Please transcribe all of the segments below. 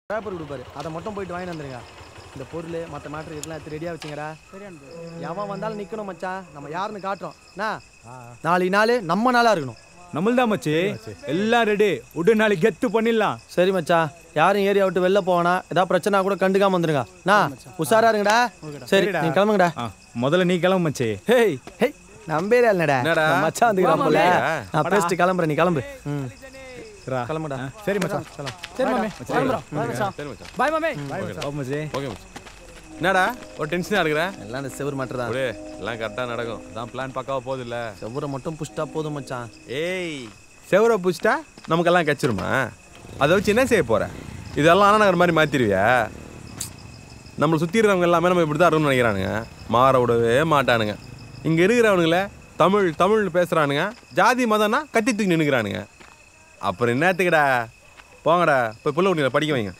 Paper கொடுப்பாரு அதை மட்டும் போயிட்டு வாங்கிட்டு வந்துருங்க இந்த பொருள் மற்ற மேட்ரு இதெல்லாம் எடுத்து ரெடியாக வச்சுங்கடா எவன் வந்தாலும் நிற்கணும் மச்சான் நம்ம யாருன்னு காட்டுறோம் என்ன நாளைக்கு நாள் நம்ம நாளாக இருக்கணும் நம்மள்தான் மச்சி எல்லாம் ரெடி விடு நாளைக்கு கெத்து பண்ணிடலாம் சரி மச்சான் யாரும் ஏரியா விட்டு வெளில போவானா ஏதாவது பிரச்சனை கூட கண்டுக்காம வந்துருங்க நான் உஷாரா இருங்கடா சரி நீ கிளம்புங்கடா ஆ, முதல்ல நீ கிளம்பு மச்சி ஹேய் ஹேய் நம்பேரே இல்லடா என்னடா? நம்ம மச்சான் வந்துக்கிறான் போல வாமா, நான் பேசிட்டு கிளம்புறேன் நீ கிளம்பு ம் ரா. கிளம்புடா ஆ, சரி மச்சான் சரி மாமே கிளம்புறோம் சரி மச்சான் பாய் மாமே ஓ மச்சி ஓகே மச்சான் என்னடா ஒரு டென்ஷனாக இருக்கிற எல்லாம் இந்த செவர் மாட்டர் தான் ஒரே எல்லாம் கரெக்டாக நடக்கும் அதான் பிளான் பக்காவா போகுது இல்ல செவரை மட்டும் புஷ்டா போதும் மச்சான் ஏய் செவரை பிடிச்சிட்டா நமக்கெல்லாம் கச்சிருமா அதை வச்சு என்ன செய்ய போற இதெல்லாம் அண்ணா நகர் மாதிரி மாத்திருவியா நம்மளை சுற்றி இருக்கிறவங்க எல்லாமே நம்ம இப்படி தான் இருக்கணும்னு நினைக்கிறானுங்க மாற விடவே மாட்டானுங்க இங்கே இருக்கிறவனுங்கள தமிழ் தமிழ் பேசுகிறானுங்க ஜாதி மதம்னா கத்தி தூக்கி நின்றுக்கிறானுங்க அப்புறம் என்னத்துக்குடா போங்கடா போய் புள்ள குட்டிகளை படிக்க வைங்க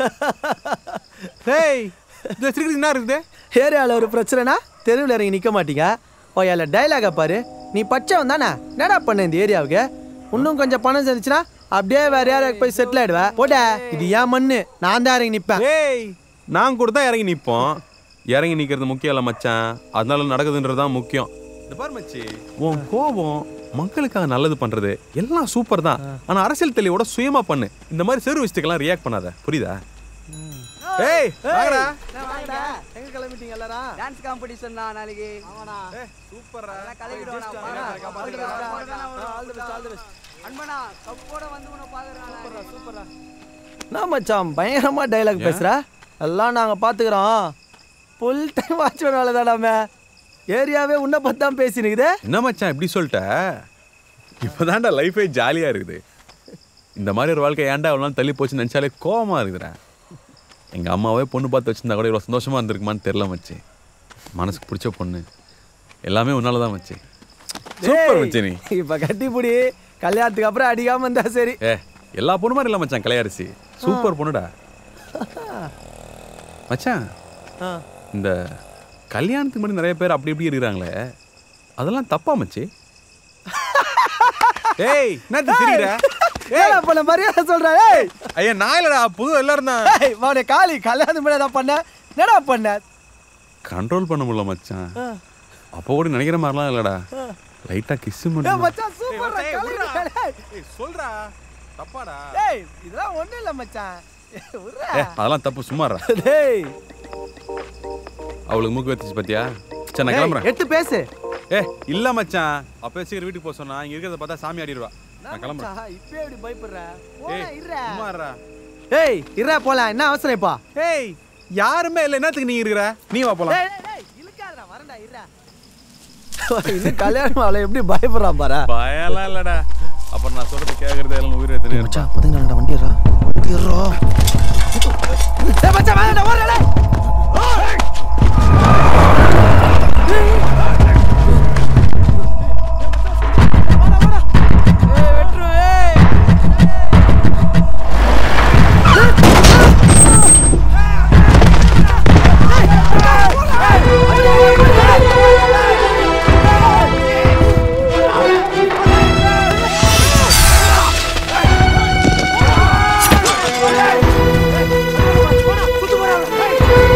ஹேய் இதில் சிரிக்கிறது என்ன இருக்குது ஏரியாவில் ஒரு பிரச்சனைனா தெருவில் இறங்கி நிற்க மாட்டீங்க ஓயால டைலாக பாரு நீ பச்சவன் தானே என்னடா பண்ண இந்த ஏரியாவுக்கு இன்னும் கொஞ்சம் பணம் சேர்ந்துச்சுன்னா அப்படியே வேற யாரும் போய் செட்டில் ஆயிடுவேன் போட இது ஏன் மண்ணு நான் தான் இறங்கி நிற்பேன் ஏய் நான் கூட தான் இறங்கி நிற்போம் இறங்கி நிற்கிறது முக்கியம் இல்லை மச்சான் அதனால நடக்குதுன்றது தான் முக்கியம் இந்த பாரு மச்சி உன் கோபம் மக்களுக்காக நல்லது பண்றது எல்லாம் சூப்பர் தான் ஆனா அரசியல் தெளிவோட சுயமா பண்ணு இந்த மாதிரி செரு விஷயத்துக்கெல்லாம் ரியாக்ட் பண்ணாத புரியுதா ஏய் வாங்கடா எங்க கிளம்பிட்டீங்க எல்லாரும் டான்ஸ் காம்படிஷன் தான் நாளைக்கு சூப்பர்ரா அதெல்லாம் கலக்கிடுவோம் நான் பாக்குறேன். அன்பனா கப்போட வந்து உன்னை பாக்குறேன் நான் மச்சான் பயங்கரமா டைலாக் பேசுற எல்லாம் நாங்க பாத்துக்கிறோம் ஃபுல் டைம் வாட்ச்மேன் வேலை தானாமே ஏரியாவே உன்னை பத்தி தான் பேசினுக்குது என்ன மச்சான் இப்படி சொல்லிட்ட இப்போதான்டா லைஃபே ஜாலியா இருக்குது இந்த மாதிரி ஒரு வாழ்க்கை ஏன்டா அவ்வளோ நாள் தள்ளி போச்சுன்னு நினச்சாலே கோவமா இருக்குதுடா எங்க அம்மாவே பொண்ணு பார்த்து வச்சிருந்தா கூட இவ்வளோ சந்தோஷமா இருந்திருக்குமான்னு தெரில மச்சி மனசுக்கு பிடிச்ச பொண்ணு எல்லாமே உன்னால தான் மச்சி சூப்பர் மச்சி நீ இப்ப கட்டிப்புடி கல்யாணத்துக்கு அப்புறம் அடிக்காம இருந்தா சரி ஏ எல்லா பொண்ணு மாதிரி இல்லை மச்சான் கலையரசி சூப்பர் பொண்ணுடா மச்சான் ஆ. இந்த கல்யாணத்துக்கு முன்னாடி நிறைய பேர் அப்படி இப்படி இருக்கிறாங்களே அதெல்லாம் தப்பா மச்சி ஏய் என்ன சிரிக்கிற ஏய் பண்ண மரியாதை சொல்ற ஏய் ஐயா நான் இல்லடா புது எல்லாரும் தான் ஏய் வாடே காளி கல்யாணம் பண்ண ஏதாவது பண்ண என்னடா பண்ண கண்ட்ரோல் பண்ண முடியல மச்சான் அப்போ கூட நினைக்கிற மாதிரிலாம் இல்லடா லைட்டா கிஸ் ஏய் மட்டும் மச்சான் சூப்பர்டா காளி சொல்றா தப்பாடா ஏய் இதெல்லாம் ஒண்ணும் இல்ல மச்சான் ஏய், உர்றா. ஏ அதெல்லாம் தப்பு சும்மாறா டேய் அவளுக்கு மூக்கு வச்சுச்சு பாத்தியா சரி நான் ஏய், கிளம்புறேன் எடுத்து பேசு ஏ இல்ல மச்சான் அப்பவே சீக்கிரம் வீட்டுக்கு போக சொன்னா இங்க இருக்கிறத பார்த்தா சாமி ஆடிடுவா நான் கிளம்புறேன் மச்சான், இப்பயே இப்படி பயப்படுற ஏய் போடா இருடா சும்மாறா ஏய் இருடா போலாம் என்ன அவசரம் இப்பா ஏய் யாருமே இல்ல என்னத்துக்கு நீ இருக்கிற நீ வா போலாம் டேய் டேய், டேய் இழுக்காதடா வரேன்டா இருடா இன்னும் கல்யாணம் அவளை எப்படி பயப்படுறான் பாரு பயம்லாம் இல்லடா அப்புறம் நான் சொல்றது கேக்குறதே எல்லாம் உயிரை தெரியும் மச்சான் பதுங்கடா வண்டி ஏறா வண்டி ஏறா ஏய் மச்சான் வேணாடா ஓடுடா சுத்து போறாங்க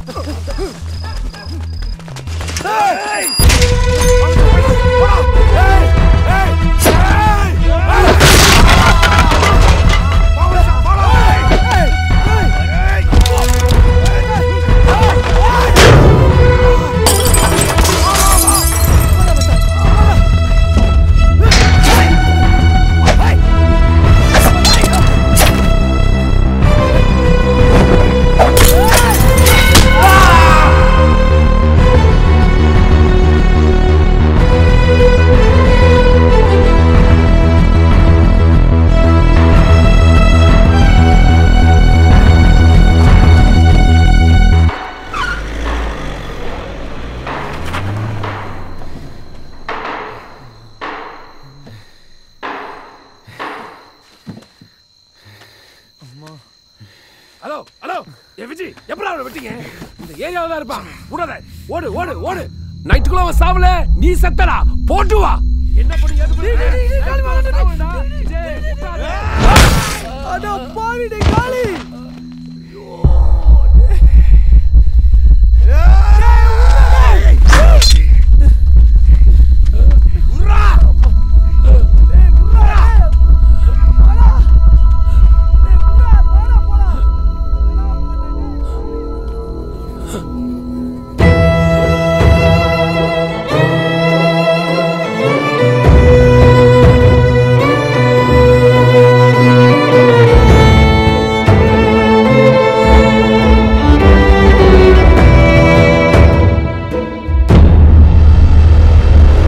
ஹலோ ஹலோ ஏ விஜி எப்படா அவனை விட்டீங்க இந்த ஏரியாவில் தான் இருப்பான் விடாத ஓடு ஓடு ஓடு நைட்டுக்குள்ள அவன் சாவல நீ செத்தடா போட்டு வா என்ன பண்ணி ஏது பண்ணி சாவுடா. விஜய், விட்றாத. அட பாவி டேய் காளி